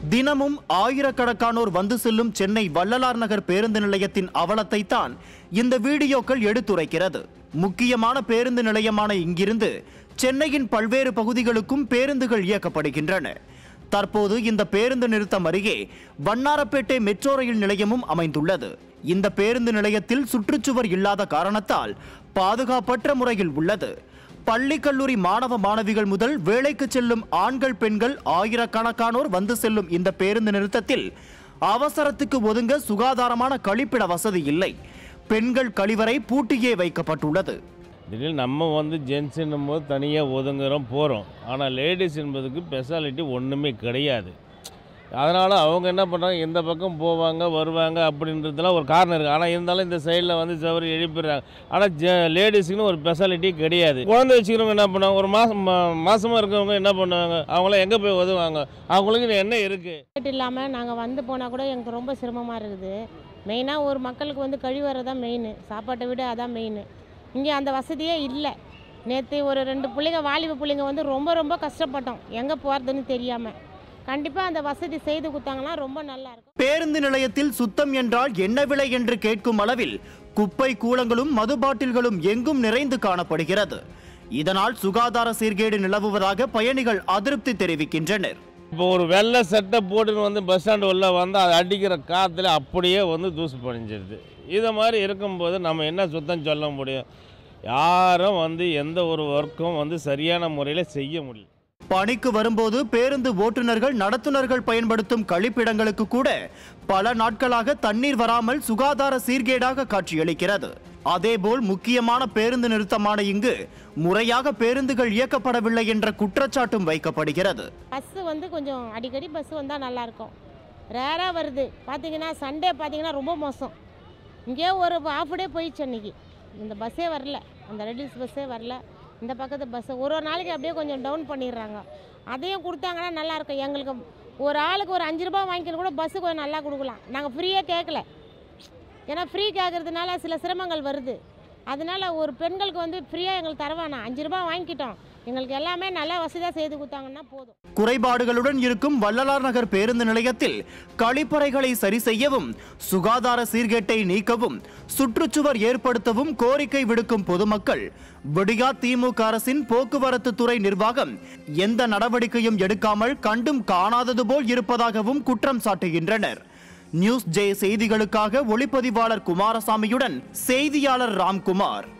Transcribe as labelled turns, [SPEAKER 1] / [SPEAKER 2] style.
[SPEAKER 1] தினமும் ஆயிரக்கணக்கானோர் வந்து செல்லும் சென்னை வள்ளலார் நகர் பேருந்து நிலையத்தின் அவலத்தை தான் இந்த வீடியோக்கள் எடுத்துரைக்கிறது முக்கியமான பேருந்து நிலையமான இங்கிருந்து சென்னையின் பல்வேறு பகுதிகளுக்கும் பேருந்துகள் இயக்கப்படுகின்றன தற்போது இந்த பேருந்து நிறுத்தம் அருகே வண்ணாரப்பேட்டை மெட்ரோ ரயில் நிலையமும் அமைந்துள்ளது இந்த பேருந்து நிலையத்தில் சுற்றுச்சுவர் இல்லாத காரணத்தால் பாதுகாப்பற்ற முறையில் உள்ளது பள்ளி கல்லூரி மாணவ மாணவிகள் முதல் வேலைக்கு செல்லும் ஆண்கள் பெண்கள் ஆயிரக்கணக்கானோர் வந்து செல்லும் இந்த பேருந்து நிறுத்தத்தில் அவசரத்துக்கு ஒதுங்க சுகாதாரமான கழிப்பிட வசதி இல்லை பெண்கள் கழிவறை பூட்டியே வைக்கப்பட்டுள்ளது
[SPEAKER 2] திடீர்னு நம்ம வந்து ஜென்ஸுன்னும் போது தனியாக ஒதுங்குறோம் போகிறோம் ஆனால் லேடிஸ் என்பதுக்கு ஸ்பெஷாலிட்டி ஒன்றுமே கிடையாது அதனால் அவங்க என்ன பண்ணுறாங்க எந்த பக்கம் போவாங்க வருவாங்க அப்படின்றதுலாம் ஒரு காரணம் இருக்குது ஆனால் இருந்தாலும் இந்த சைடில் வந்து சவரி எழுப்பிடுறாங்க ஆனால் ஜெ லேடிஸுக்குன்னு ஒரு ஸ்பெஷாலிட்டி கிடையாது குழந்தை வச்சுக்கிறவங்க என்ன பண்ணுவாங்க ஒரு மாதம் மாதமாக இருக்கவங்க என்ன பண்ணுவாங்க அவங்களாம் எங்கே போய் உதவுவாங்க அவங்களுக்கு என்ன இருக்குது
[SPEAKER 3] டிக்கெட் இல்லாமல் நாங்கள் வந்து போனால் கூட எனக்கு ரொம்ப சிரமமாக இருக்குது மெயினாக ஒரு மக்களுக்கு வந்து கழிவறை தான் மெயின் சாப்பாட்டை விட அதான் மெயின் இங்கே அந்த வசதியே இல்லை நேற்று ஒரு ரெண்டு பிள்ளைங்க வாலிப பிள்ளைங்க வந்து ரொம்ப ரொம்ப கஷ்டப்பட்டோம் எங்கே போகிறதுன்னு தெரியாமல் கண்டிப்பாக அந்த வசதி செய்து கொடுத்தாங்கன்னா ரொம்ப நல்லாயிருக்கும்
[SPEAKER 1] பேருந்து நிலையத்தில் சுத்தம் என்றால் என்ன விலை என்று கேட்கும் அளவில் குப்பை கூலங்களும் மது பாட்டில்களும் எங்கும் நிறைந்து காணப்படுகிறது இதனால் சுகாதார சீர்கேடு நிலவுவதாக பயணிகள் அதிருப்தி தெரிவிக்கின்றனர்
[SPEAKER 2] இப்போ ஒரு வெள்ளை சட்டை போட்டுன்னு வந்து பஸ் ஸ்டாண்டு உள்ள வந்தால் அது அடிக்கிற காற்றுல அப்படியே வந்து தூசு படிஞ்சிருது இதை மாதிரி இருக்கும்போது நம்ம என்ன சுத்தம் சொல்ல முடியும் யாரும் வந்து எந்த ஒரு ஒர்க்கும் வந்து சரியான முறையில் செய்ய முடியல
[SPEAKER 1] பணிக்கு வரும்போது பேருந்து ஓட்டுநர்கள் நடத்துனர்கள் பயன்படுத்தும் கழிப்பிடங்களுக்கு கூட பல நாட்களாக தண்ணீர் வராமல் சுகாதார சீர்கேடாக காட்சியளிக்கிறது அதேபோல் முக்கியமான பேருந்து நிறுத்தமான இங்கு முறையாக பேருந்துகள் இயக்கப்படவில்லை என்ற குற்றச்சாட்டும் வைக்கப்படுகிறது
[SPEAKER 3] பஸ்ஸு வந்து கொஞ்சம் அடிக்கடி பஸ்ஸு வந்தால் நல்லாயிருக்கும் ரேராக வருது பார்த்தீங்கன்னா சண்டே பார்த்தீங்கன்னா ரொம்ப மோசம் இங்கேயே ஒரு ஆஃப் டே போயிடுச்சு அன்றைக்கி இந்த பஸ்ஸே வரல அந்த ரெடில்ஸ் பஸ்ஸே வரல இந்த பக்கத்து பஸ்ஸு ஒரு ஒரு நாளைக்கு அப்படியே கொஞ்சம் டவுன் பண்ணிடுறாங்க அதையும் கொடுத்தாங்கன்னா நல்லாயிருக்கும் எங்களுக்கு ஒரு ஆளுக்கு ஒரு அஞ்சு ரூபாய் வாங்கிக்கணும் கூட பஸ்ஸு கொஞ்சம் நல்லா கொடுக்கலாம் நாங்கள் ஃப்ரீயாக கேட்கல ஏன்னா ஃப்ரீ கேட்கறதுனால சில சிரமங்கள் வருது அதனால ஒரு பெண்களுக்கு வந்து ஃப்ரீயாக எங்களுக்கு தரவேணாம் அஞ்சு ரூபாய் வாங்கிக்கிட்டோம் எங்களுக்கு எல்லாமே நல்லா வசதியாக செய்து கொடுத்தாங்கன்னா போதும்
[SPEAKER 1] குறைபாடுகளுடன் இருக்கும் வள்ளலார் நகர் பேருந்து நிலையத்தில் கழிப்பறைகளை சரி செய்யவும் சுகாதார சீர்கேட்டை நீக்கவும் சுற்றுச்சுவர் ஏற்படுத்தவும் கோரிக்கை விடுக்கும் பொதுமக்கள் விடியா திமுக அரசின் போக்குவரத்து துறை நிர்வாகம் எந்த நடவடிக்கையும் எடுக்காமல் கண்டும் காணாதது போல் இருப்பதாகவும் குற்றம் சாட்டுகின்றனர் நியூஸ் ஜே செய்திகளுக்காக ஒளிப்பதிவாளர் குமாரசாமியுடன் செய்தியாளர் ராம்குமார்